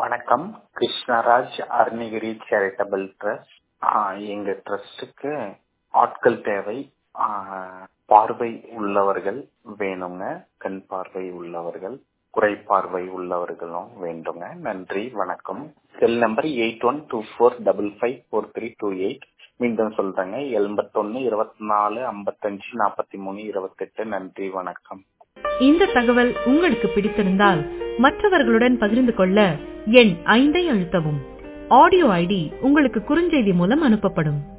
வணக்கம் Krishnaraj Arunagiri charitable trust எங்க ட்ரஸ்ட்டுக்கு ஆட்கள் தேவை ஆஹ், பார்வை உள்ளவர்கள் வேணுங்க கண் பார்வை உள்ளவர்கள் குறைபார்வை உள்ளவர்களும் வேண்டுங்க நன்றி வணக்கம் cell number eight one two four double five four three two eight மீண்டும் சொல்றேங்க எண்பத்தொன்னு இருபத்தி நாலு ஐம்பத்தஞ்சு நாற்பத்தி மூணு இருபத்தெட்டு நன்றி வணக்கம் இந்த தகவல் உங்களுக்கு பிடித்திருந்தால் மற்றவர்களுடன் பகிர்ந்து கொள்ள எண் ஐந்தை அழுத்தவும் ஆடியோ ஐடி உங்களுக்கு குறுஞ்செய்தி மூலம் அனுப்பப்படும்